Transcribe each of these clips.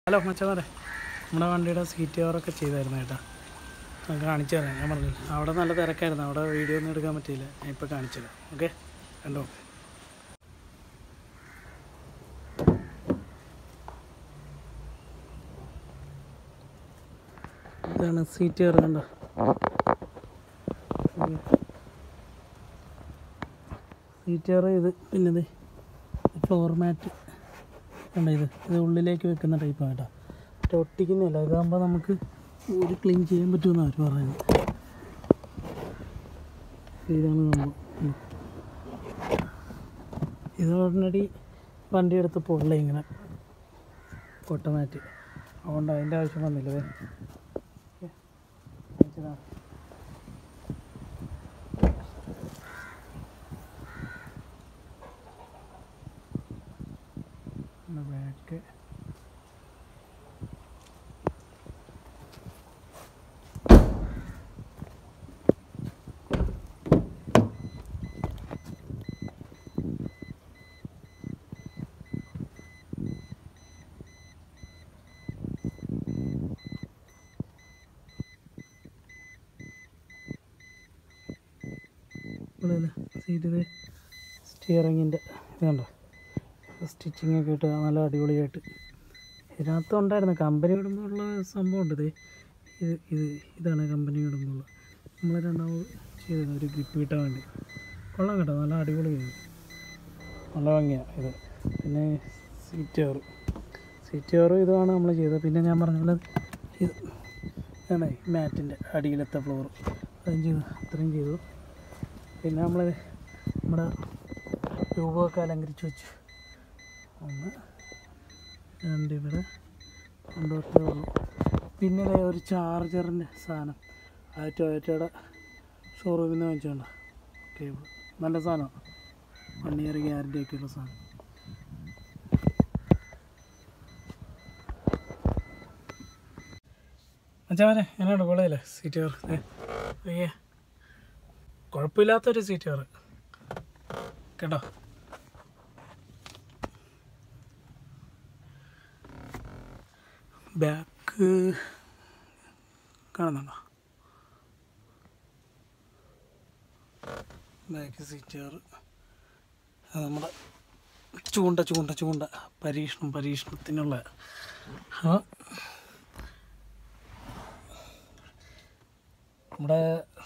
Hello മച്ചമാരെ നമ്മുടെ വണ്ടിയുടെ seat കവറൊക്കെ ചെയ്തായിരുന്നു കേട്ടോ ഞാൻ കാണിച്ചു തരാം ഞാൻ പറഞ്ഞില്ല അവിടെ നല്ല തിരക്കായിരുന്നു അവിടെ വീഡിയോ ഒന്നും എടുക്കാൻ പറ്റിയില്ല ഞാൻ ഇപ്പോൾ കാണിച്ചു തരാം ഓക്കെ കണ്ടോ ഇതാണ് സീറ്റ് കവർ കണ്ടോ സീറ്റ് കവർ ഇത് പിന്നെ ഇത് ഫ്ലോർ മാറ്റ് കണ്ട ഇത് ഇത് ഉള്ളിലേക്ക് വെക്കുന്ന ടൈപ്പാണ് കേട്ടോ മറ്റേ ഒട്ടിക്കുന്നില്ല ഇതാകുമ്പോൾ നമുക്ക് ഒരു ക്ലീൻ ചെയ്യാൻ പറ്റുമെന്ന് അവർ പറയുന്നത് ഇതാണ് സംഭവം ഉം. ഇത് ഓൾറെഡി വണ്ടി എടുത്തപ്പോൾ ഉള്ള ഇങ്ങനെ ഓട്ടോമാറ്റ് അതുകൊണ്ട് അതിൻ്റെ ആവശ്യം വന്നില്ല ദേ. ഓക്കേ. കാണിച്ചുതരാം. പിന്നെ ബാക്ക് ഇവിടെ സീറ്റ് ഇത് സ്റ്റിയറിങ്ങിൻ്റെ ഇത് കണ്ടോ സ്റ്റിച്ചിങ് ഒക്കെ ഇട്ട് നല്ല അടിപൊളിയായിട്ട് ഇതിനകത്ത് ഉണ്ടായിരുന്നു കമ്പനി വിടുമ്പോഴുള്ള സംഭവം ഉണ്ട് ഇത് ഇത് ഇത് ഇതാണ് കമ്പനി വിടുമ്പോൾ നമ്മൾ രണ്ടാമത് ചെയ്തത് ഒരു ഗ്രിപ്പ് കിട്ടാൻ വേണ്ടി കൊള്ളാം കേട്ടോ നല്ല അടിപൊളിയാണ് നല്ല ഭംഗിയാണ് ഇത് പിന്നെ സീറ്റ് കവർ സീറ്റ് കവർ ഇതാണ് നമ്മൾ ചെയ്തത് പിന്നെ ഞാൻ പറഞ്ഞ പോലെ ഇത് ഇതാണ് മാറ്റിൻ്റെ അടിയിലത്തെ ഫ്ലോർ അതും ചെയ്തു അത്രയും ചെയ്തു പിന്നെ നമ്മൾ നമ്മുടെ രൂപമൊക്കെ അലങ്കരിച്ച് വെച്ചു ഒന്ന് രണ്ട് ഇവിടെ കൊണ്ടുപോട്ടേ ഉള്ളൂ പിന്നെ ദേ ഒരു ചാർജറിൻ്റെ സാധനം ആ ടൊയറ്റയുടെ ഷോറൂമിൽ നിന്ന് വാങ്ങിച്ചോണ്ട കേബിൾ നല്ല സാധനമാണ് വൺ ഇയർ ഗ്യാരണ്ടി ഒക്കെ ഉള്ള സാധനം അച്ഛാവനെ എന്നാണ് കൊള്ളയില്ലേ സീറ്റ് കവർ അയ്യേ കുഴപ്പമില്ലാത്തൊരു സീറ്റ് കവർ കേട്ടോ ബാക്ക് കാണുന്നുണ്ടോ ബാക്ക് സീറ്റ് കവർ അത് നമ്മുടെ ചൂണ്ട ചൂണ്ട ചൂണ്ട പരീക്ഷണം പരീക്ഷണത്തിനുള്ള ആ നമ്മുടെ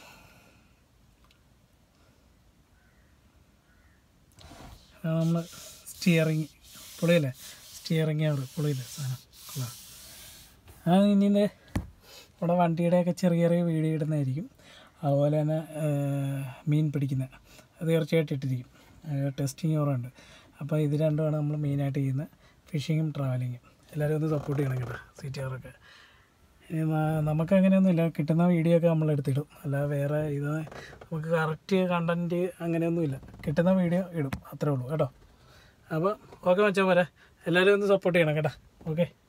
നമ്മൾ സ്റ്റിയറിങ് പൊളിയല്ലേ സ്റ്റിയറിങ് അവിടെ പൊളിയില്ലേ സാധനം കൊള്ളാം ആ ഇനി ദേ നമ്മുടെ വണ്ടിയുടെയൊക്കെ ചെറിയ ചെറിയ വീഡിയോ ഇടുന്നതായിരിക്കും അതുപോലെ തന്നെ ആ, മീൻ പിടിക്കുന്ന അത് തീർച്ചയായിട്ടും ഇട്ടിരിക്കും ടെസ്റ്റിങ് ഓറുണ്ട് അപ്പോൾ ഇത് രണ്ടുമാണ് നമ്മൾ മെയിനായിട്ട് ചെയ്യുന്നത് ഫിഷിങ്ങും ട്രാവലിങ്ങും എല്ലാവരും ഒന്ന് സപ്പോർട്ട് ചെയ്യണം കേട്ടോ സീറ്റ് കവറൊക്കെ ഇനി ന- നമുക്ക് അങ്ങനെയൊന്നുമില്ല കിട്ടുന്ന വീഡിയോ ഒക്കെ നമ്മൾ എടുത്തിടും അല്ല വേറെ ഇത് നമുക്ക് കറക്റ്റ് കണ്ടൻറ്റ് അങ്ങനെയൊന്നുമില്ല കിട്ടുന്ന വീഡിയോ ഇടും അത്രേ ഉള്ളൂ കേട്ടോ അപ്പോൾ ഓക്കെ മച്ചാൻ പോരെ എല്ലാവരും ഒന്ന് സപ്പോർട്ട് ചെയ്യണം കേട്ടോ ഓക്കെ